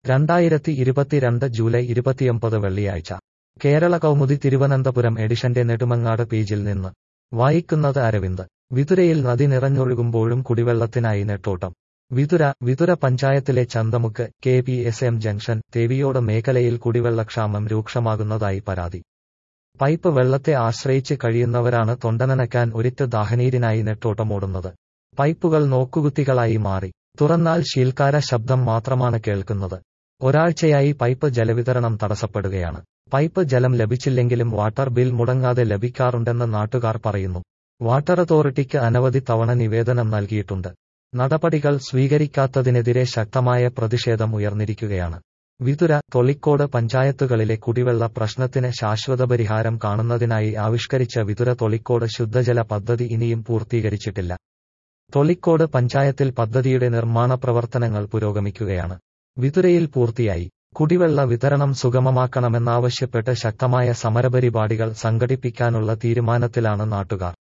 രണ്ടായിരത്തി ഇരുപത്തിരണ്ട് ജൂലൈ ഇരുപത്തിയൊമ്പത് വെള്ളിയാഴ്ച കേരള കൗമുദി തിരുവനന്തപുരം എഡിഷന്റെ നെടുമങ്ങാട് പേജിൽ നിന്ന് വായിക്കുന്നത് അരവിന്ദ് വിതുരയിൽ നദി നിറഞ്ഞൊഴുകുമ്പോഴും കുടിവെള്ളത്തിനായി നെട്ടോട്ടം വിതുര വിതുര പഞ്ചായത്തിലെ Chanthamukku K P S M junction Theviyode മേഖലയിൽ കുടിവെള്ളക്ഷാമം രൂക്ഷമാകുന്നതായി പരാതി പൈപ്പ് വെള്ളത്തെ ആശ്രയിച്ച് കഴിയുന്നവരാണ് തൊണ്ടനനക്കാൻ ഒരിറ്റ് ദാഹനീരിനായി നെട്ടോട്ടമോടുന്നത് പൈപ്പുകൾ നോക്കുകുത്തികളായി മാറി തുറന്നാൽ ശീൽക്കാര ശബ്ദം മാത്രമാണ് കേൾക്കുന്നത് ഒരാഴ്ചയായി പൈപ്പ് ജലവിതരണം തടസ്സപ്പെടുകയാണ് പൈപ്പ് ജലം ലഭിച്ചില്ലെങ്കിലും വാട്ടർ ബിൽ മുടങ്ങാതെ ലഭിക്കാറുണ്ടെന്ന് നാട്ടുകാർ പറയുന്നു വാട്ടർ അതോറിറ്റിക്ക് അനവധി തവണ നിവേദനം നൽകിയിട്ടുണ്ട് നടപടികൾ സ്വീകരിക്കാത്തതിനെതിരെ ശക്തമായ പ്രതിഷേധം ഉയർന്നിരിക്കുകയാണ് വിതുര തൊളിക്കോട് പഞ്ചായത്തുകളിലെ കുടിവെള്ള പ്രശ്നത്തിന് ശാശ്വത പരിഹാരം കാണുന്നതിനായി ആവിഷ്കരിച്ച വിതുര തൊളിക്കോട് ശുദ്ധജല പദ്ധതി ഇനിയും പൂർത്തീകരിച്ചിട്ടില്ല തൊളിക്കോട് പഞ്ചായത്തിൽ പദ്ധതിയുടെ നിർമ്മാണ പ്രവർത്തനങ്ങൾ പുരോഗമിക്കുകയാണ് വിതുരയിൽ പൂർത്തിയായി കുടിവെള്ള വിതരണം സുഗമമാക്കണമെന്നാവശ്യപ്പെട്ട് ശക്തമായ സമരപരിപാടികൾ സംഘടിപ്പിക്കാനുള്ള തീരുമാനത്തിലാണ് നാട്ടുകാർ